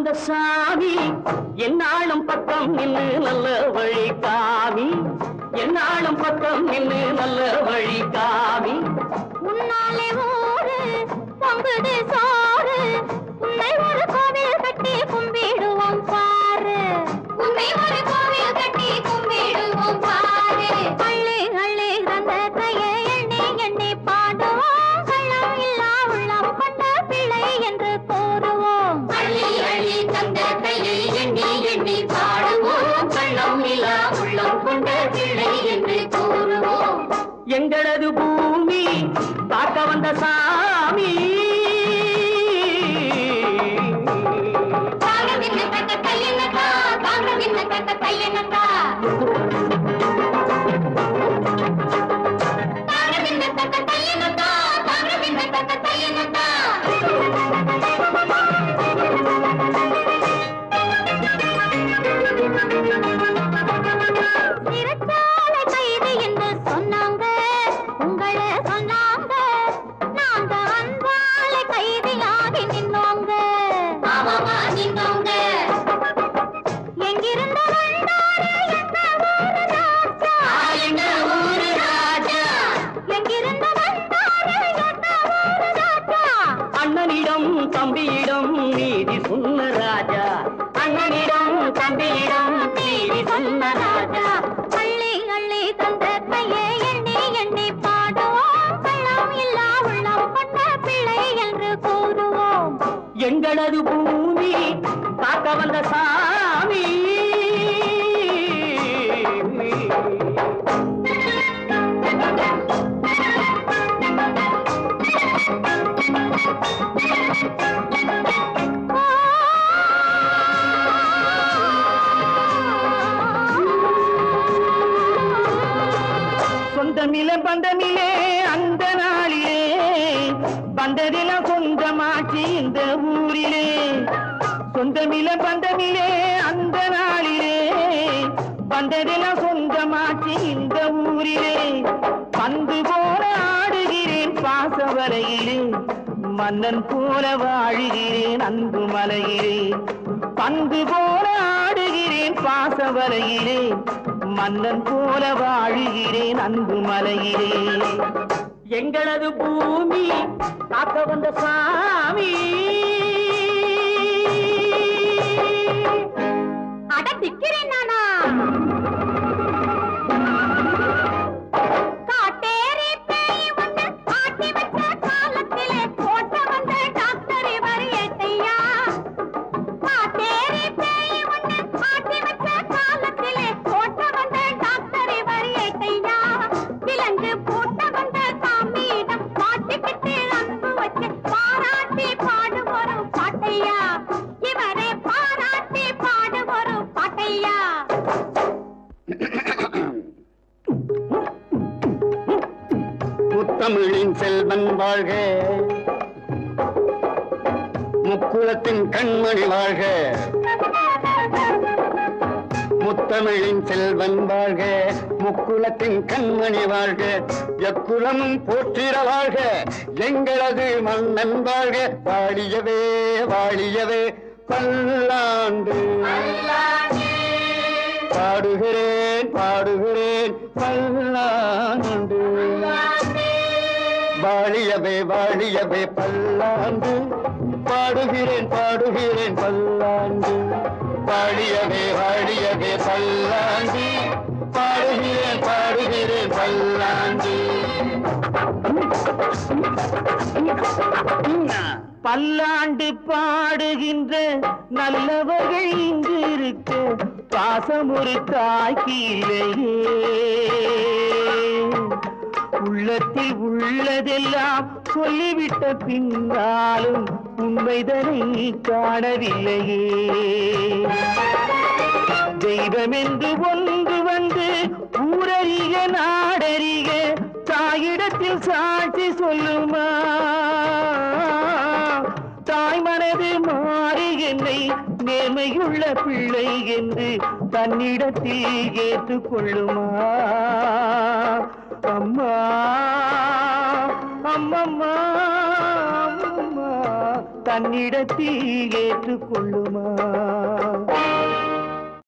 வந்த சாமி என்னாலும் பக்கம் நின்னு நல்ல வழி காமி என்னாலும் பக்கம் நின்னு நல்ல வழி காமி உன்னாலே ஊரு பொங்குது சோறு உன்னை ஒரு கோவில் கட்டி கும்பிடுவோம் பாரு உன்னை ஒரு கோவில் கட்டி கும்பிடுவோம் பாரு அள்ளி அள்ளி தந்த கையை எண்ணி எண்ணி பாடுவோம் கள்ளம் இல்லா உள்ளம் கொண்ட பிள்ளை என்று கூறுவோம் அள்ளி அள்ளி தந்த கையை எண்ணி எண்ணி பாடுவோம் கள்ளம் இல்லா உள்ளம் கொண்ட பிள்ளை என்று கூறுவோம் எங்களது பூமி பார்க்க வந்த சாமி தாங்க நின்ன தக்க கையனக்கா தாங்க நின்ன தக்க கையனக்கா தாங்க நின்ன தக்க கையனக்கா தாங்க நின்ன தக்க கையனக்கா சிறைச்சாலை கைது என்று சொன்னாங்க உங்களை சொன்னாங்க நாங்க அன்பாலை கைதியாகி நின்னோங்க ஆமாமா நின்னோங்க எங்கிருந்து வந்தாரு எங்க ஊரு ராஜா எங்க ஊரு ராஜா எங்கிருந்து வந்தாரு எங்க ஊரு ராஜா அண்ணனிடம் தம்பியிடம் நீதி சொன்ன ராஜா அண்ணனிடம் தம்பியிடம் நீதி சொன்ன ராஜா அள்ளி அள்ளி தந்த கையை எண்ணி எண்ணி பாடுவோம் கள்ளம் இல்லா உள்ளம் கொண்ட பிள்ளை என்று கூறுவோம் எங்களது பூமி காக்க வந்த சாமி சொந்தமில பந்தமிலே அந்த நாளிலே பந்ததில சொந்தமாச்சு இந்த ஊரிலே சொந்தமில பந்தமிலே அந்த நாளிலே பந்ததில சொந்தமாச்சு இந்த ஊரிலே பந்து போல ஆடுகிறேன் பாசவலையிலே மன்னன் போல வாழுகிறேன் அன்பு மலையிலே பந்து போல ஆடுகிறேன் பாசவலையிலே மன்னன் போல வாழுகிறேன் அன்பு மலையிலே எங்களது பூமி காக்க வந்த சாமி அட திக்கிறேன் நானா காட்டேரி பேய் ஒண்ணு ஆட்டி வச்ச காலத்திலே போட்ட வந்த டாக்டர் இவர் ஏட்டையா காட்டேரி பேய் ஒண்ணு ஆட்டி வச்ச காலத்திலே போட்ட வந்த டாக்டர் இவர் ஏட்டையா விலங்கு போட்ட வந்த சாமியிடம் மாட்டிக்கிட்டு அன்பு வச்சு பாராட்டி பாடு ஒரு பாட்டையா இவரே பாராட்டி பாடு ஒரு பாட்டையா முத்தமிழின் செல்வன் வாழ்க முக்குலத்தின் கண்மணி வாழ்க முத்தமிழின் செல்வன் வாழ்க முக்குலத்தின் கண்மணி வாழ்க எக்குலமும் போற்றிட வாழ்க எங்களது மன்னன் வாழ்க வாழியவே வாழியவே பல்லாண்டு பாடுகிறேன் பாடுகிறேன் பல்லாண்டு வாழியவே வாழியவே பல்லாண்டு பாடுகிறேன் பாடுகிறேன் பல்லாண்டு வாழியவே வாழியவே பல்லாண்டு பாடுகிறேன் பாடுகிறேன் பல்லாண்டு பல்லாண்டு பாடுகின்ற நல்லவர்கள் இங்கு இருக்க பாசம் ஒரு தாய்க்கு இல்லையே உள்ளத்தில் உள்ளதெல்லாம் சொல்லிவிட்ட பின்னாலும் உண்மைதனை காணவில்லையே தெய்வம் என்று ஒன்று வந்து ஊரறிக நாடறிக தாயிடத்தில் சாட்சி சொல்லுமா தாய் மனது மாறி என்னை நேர்மையுள்ள பிள்ளை என்று தன்னிடத்தில் ஏற்றுக்கொள்ளுமா அம்மா அம்மம்மா அம்மா தன்னிடத்தில் ஏற்றுக்கொள்ளுமா